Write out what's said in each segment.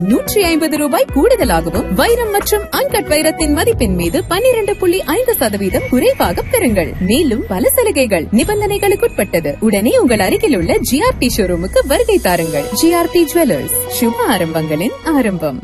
நூற்றி ஐம்பது ரூபாய் கூடுதலாகவும் வைரம் மற்றும் அன்கட் வைரத்தின் மதிப்பின் மீது பன்னிரண்டு புள்ளி ஐந்து சதவீதம் குறைவாக பெறுங்கள் மேலும் பல சலுகைகள் நிபந்தனைகளுக்குட்பட்டது உடனே உங்கள் அருகில் உள்ள ஜிஆர்டி ஷோரூமுக்கு வருகை தாருங்கள் ஜிஆர்டி ஜுவல்லர்ஸ் சுப ஆரம்பங்களின் ஆரம்பம்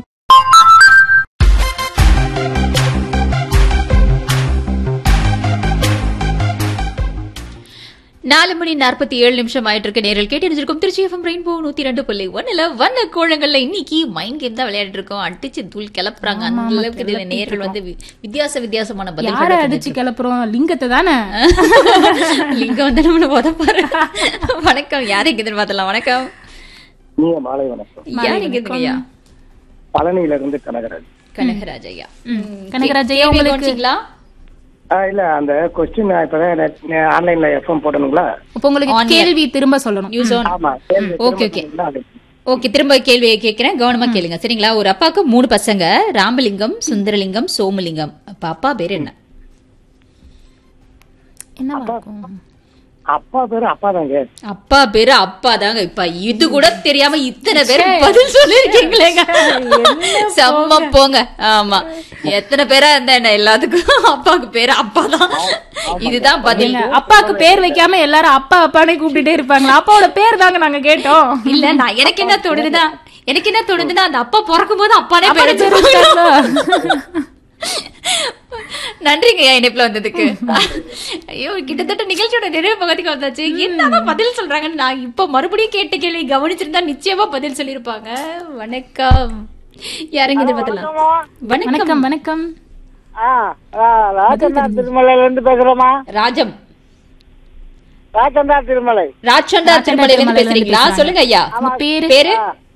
நாலு மணி நாற்பத்தி ஏழு நிமிஷம் ஆயிட்டு இருக்க நேரில் கேட்டு இருக்கும் திருச்சி எஃப்எம் ரெயின்போ நூத்தி ரெண்டு புள்ளி ஒன்னுல வண்ண கோழங்கள்ல இன்னைக்கு மைண்ட் கேம் தான் விளையாடிட்டு இருக்கோம் அடிச்சு தூள் கிளப்புறாங்க அந்த அளவுக்கு இதுல நேர்கள் வந்து வி- வித்தியாச வித்தியாசமான யார பதில்கள் அடிச்சு கிளப்புறோம் லிங்கத்தை தானே லிங்கம் வந்து நம்மள உதப்பாரு வணக்கம் யாரை இங்க பார்த்தலாம் வணக்கம் நீங்க மாலை வணக்கம் யார் இங்க ஐயா பழனியில இருந்து கனகராஜ் கனகராஜ் ஐயா கனகராஜ் ஐயா, கேள்வி உங்களுக்கு- கவனிச்சீங்களா? ஆ இல்ல அந்த கொஸ்டின் இப்பதான் ஆன்லைன்ல எஃப்எம் போடணுங்களா அப்ப உங்களுக்கு On air. கேள்வி திரும்ப சொல்லணும் நியூஸ் ஆன் ஆமா கேள்வி ஓகே திரும்ப ஓகே சொன்னீங்கன்னா அது- ஓகே திரும்ப கேள்வியை கேட்கிறேன் கவனமா கேளுங்க சரிங்களா ஒரு அப்பாவுக்கு மூணு பசங்க ராமலிங்கம் சுந்தரலிங்கம் சோமலிங்கம் அப்ப அப்பா பேர் என்ன என்னவா இருக்கும் அப்பா பேரு அப்பா தாங்க அப்பா பேரு அப்பா தாங்க இப்ப இது கூட தெரியாம இத்தனை பேர் பதில் சொல்லிருக்கீங்களேங்க செம்ம போங்க ஆமா எத்தனை பேரா இருந்தா என்ன எல்லாத்துக்கும் அப்பாவுக்கு பேரு அப்பா தான் இதுதான் பதில் இல்ல, அப்பாக்கு பேர் வைக்காம எல்லாரும் அப்பா அப்பானே கூப்பிட்டுட்டே இருப்பாங்களா அப்பாவோட பேர் தாங்க நாங்க கேட்டோம் இல்ல நான் எனக்கு என்ன தோணுதுன்னா எனக்கு என்ன தோணுதுன்னா அந்த அப்பா பிறக்கும் போது அப்பானே பேர் அப்பானே பேர் வச்சிருப்பாங்க. வச்சிருக்காங்களா? நன்றிங்க ஐயா இணைப்புல வந்ததுக்கு ஐயோ கிட்டத்தட்ட நிகழ்ச்சியோட நிறைவு பக்கத்துக்கு வந்தாச்சு என்னதான் பதில் சொல்றாங்கன்னு நான் இப்ப மறுபடியும் கேட்ட கேள்வி கவனிச்சிருந்தா நிச்சயமா பதில் சொல்லிருப்பாங்க வணக்கம் யாருங்க எதிர்பார்த்தலாம் வணக்கம் வணக்கம் வணக்கம் ராஜந்தா திருமலையில இருந்து பேசுறோமா ராஜம் ராஜந்தா திருமலை ராஜண்டா திருமலையில இருந்து பேசுறீங்களா சொல்லுங்க ஐயா உங்க பேரு பேரு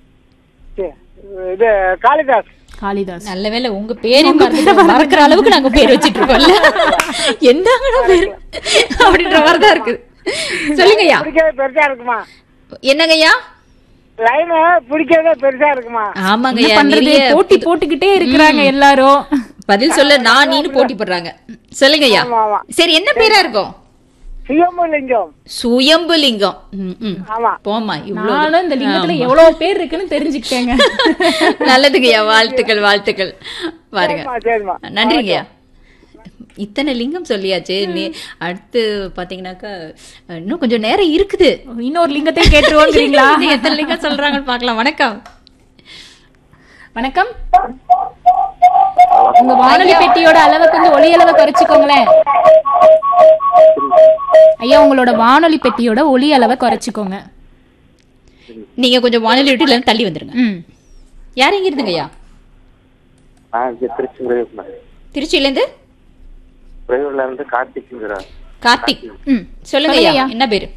இது காளிதாஸ் காளிதாஸ் நல்ல வேளை உங்க பேரே மறந்து மறக்கிற அளவுக்கு நாங்க பேர் வச்சிட்டு இருக்கோம்ல எந்தாங்கடா பேரு அப்படின்ற மாதிரி தான் இருக்குது சொல்லுங்க ஐயா பிடிக்கவே பெருசா இருக்குமா என்னங்க ஐயா லைன் பிடிக்கவே பெருசா இருக்குமா ஆமாங்க என்ன ஐயா பண்றது நிறைய போட்டி போட்டுக்கிட்டே இருக்கிறாங்க எல்லாரும் பதில் சொல்ல நான் நீனு போட்டி போடுறாங்க சொல்லுங்க ஐயா ஆமா. சரி என்ன பேரா இருக்கும் சுயம்புலிங்கம் சுயம்புலிங்கம் ம், ம். ஆமா போம்மா இவ்வளவு நானும் இந்த லிங்கத்துல எவ்வளவு பேர் இருக்குன்னு தெரிஞ்சுக்கிட்டேங்க நல்லதுங்கய்யா வாழ்த்துக்கள் வாழ்த்துக்கள் பாருங்க சரிம்மா, சரிம்மா. நன்றிங்கய்யா இத்தனை லிங்கம் சொல்லியாச்சு நீ அடுத்து பாத்தீங்கன்னாக்கா இன்னும் கொஞ்சம் நேரம் இருக்குது இன்னொரு லிங்கத்தையும் கேட்டுருவோங்கிறீங்களா இன்னும் எத்தனை லிங்கம் சொல்றாங்கன்னு பார்க்கலாம் வணக்கம் வணக்கம் உங்க வானொலி பெட்டியோட அளவை கொஞ்சம் ஒலி அளவை குறைச்சிக்கோங்களேன் ஐயா உங்களோட வானொலி பெட்டியோட ஒலி அளவை குறைச்சிக்கோங்க நீங்க கொஞ்சம் வானொலி விட்டு இல்லைன்னா தள்ளி வந்துருங்க ம் யார் எங்க இருந்துங்கய்யா நான் இங்க திருச்சி பிரயோஜனம் திருச்சியில இருந்து பிரயோஜனில் இருந்து கார்த்திக்ங்கிறார் கார்த்திக் ம் சொல்லுங்க சொல்லுங்க ஐயா ஐயா. என்ன பேரு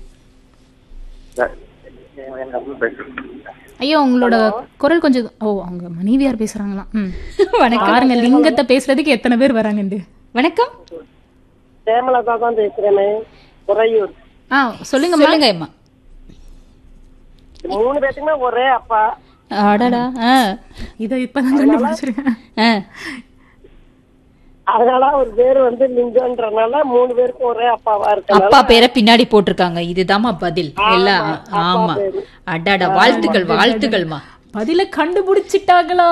எங்க அம்மா பேசுறேன் ஐயா உங்களோட குரல் கொஞ்சம் ஓ அவங்க மனைவியார் பேசுறாங்களாம் ம் வணக்கம் பாருங்க லிங்கத்தை பேசுறதுக்கு எத்தனை பேர் வராங்கண்டு வணக்கம் சேமலதா தான் பேசுறேனே குறையூர் ஆ சொல்லுங்க சொல்லுங்க அம்மா மூணு பேத்துக்குமே ஒரே அப்பா அடடா ஆ இதை இப்பதான் கண்டுபிடிச்சிருக்கேன் ஆ அதனால ஒரு பேர் வந்து லிங்கம்ன்றனால மூணு பேருக்கும் ஒரே அப்பாவா இருக்கனால அப்பா பேரை பின்னாடி போட்டிருக்காங்க இதுதாம்மா பதில் எல்லாம் ஆமா அடாடா வாழ்த்துக்கள் வாழ்த்துக்கள்மா பதில கண்டுபிடிச்சிட்டாங்களா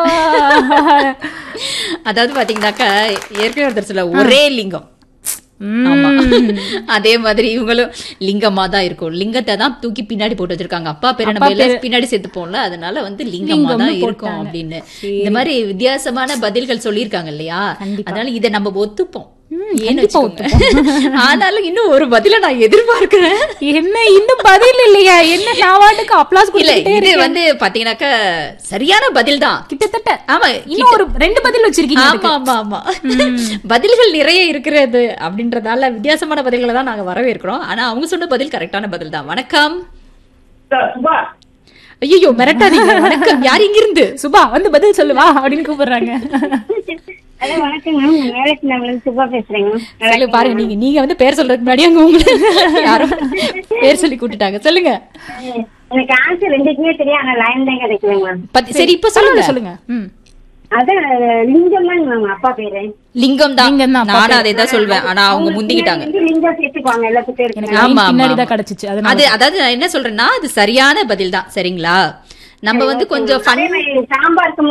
அதாவது பாத்தீங்கன்னாக்கா ஏற்கனவே ஒருத்தர் சொல்ல ஒரே லிங்கம் ம். ஆமா அதே மாதிரி இவங்களும் லிங்கமா தான் இருக்கும் லிங்கத்தை தான் தூக்கி பின்னாடி போட்டு வச்சிருக்காங்க அப்பா பேரை நம்ம எல்லாம் பின்னாடி சேர்த்துப்போம்ல அதனால வந்து லிங்கமா தான் லிங்கம்னு இருக்கும் போட்டாங்க. அப்படின்னு இந்த மாதிரி வித்தியாசமான பதில்கள் சொல்லியிருக்காங்க இல்லையா அதனால இதை நம்ம ஒத்துப்போம் ஏன்னு கண்டிப்பா வச்சுக்கோங்க. ஆனாலும் இன்னும் ஒரு பதில நான் எதிர்பார்க்கிறேன் என்ன இன்னும் பதில் இல்லையா என்ன நான் வாட்டுக்கு அப்ளாஸ் இல்ல கொடுத்துட்டே இது இருக்கேன் வந்து பாத்தீங்கன்னாக்கா சரியான பதில் தான் கிட்டத்தட்ட ஆமா இன்னும் ஒரு ரெண்டு பதில் வச்சிருக்கீங்க ஆமா ஆமா ஆமா பதில்கள் நிறைய இருக்கிறது அப்படின்றதால வித்தியாசமான பதில்களை தான் நாங்க வரவேற்கிறோம் ஆனா அவங்க சொன்ன பதில் கரெக்டான பதில் தான் வணக்கம் ஐயோ மிரட்டாதீங்க வணக்கம் யார் இங்க இருந்து சுபா வந்து பதில் சொல்லுவா அப்படின்னு கூப்பிடுறாங்க ஹலோ வணக்கம் மேம் வேலைக்கு நான் சுபா பேசுறேங்க சொல்லு பாருங்க நீங்க நீங்க வந்து பேர் சொல்றதுக்கு முன்னாடி அங்க உங்களுக்கு யாரும் பேர் சொல்லி கூட்டிட்டாங்க சொல்லுங்க எனக்கு ஆன்சர் ரெண்டுக்குமே தெரியும் ஆனா லைன் தான் கிடைக்கலங்க மேம் பத்தி- சரி இப்ப சொல்லுங்க சொல்லுங்க ம் அதான் லிங்கம் தான் மேம் அப்பா பேரு லிங்கம் தான் லிங்கம் தான் அப்பா நானும் அதை தான் சொல்வேன் ஆனா அவங்க முந்திக்கிட்டாங்க வந்து லிங்கம் சேர்த்துக்குவாங்க எல்லாத்துக்கும் எனக்கு ஆமா, line ஆமா, பின்னாடி ஆமா. தான் கிடைச்சிச்சு அதனால அது அதாவது நான் என்ன சொல்றேன்னா அது சரியான பதில் தான் சரிங்களா நம்ம வந்து கொஞ்சம் ஃபன் அதே மாதிரி சாம்பாருக்கு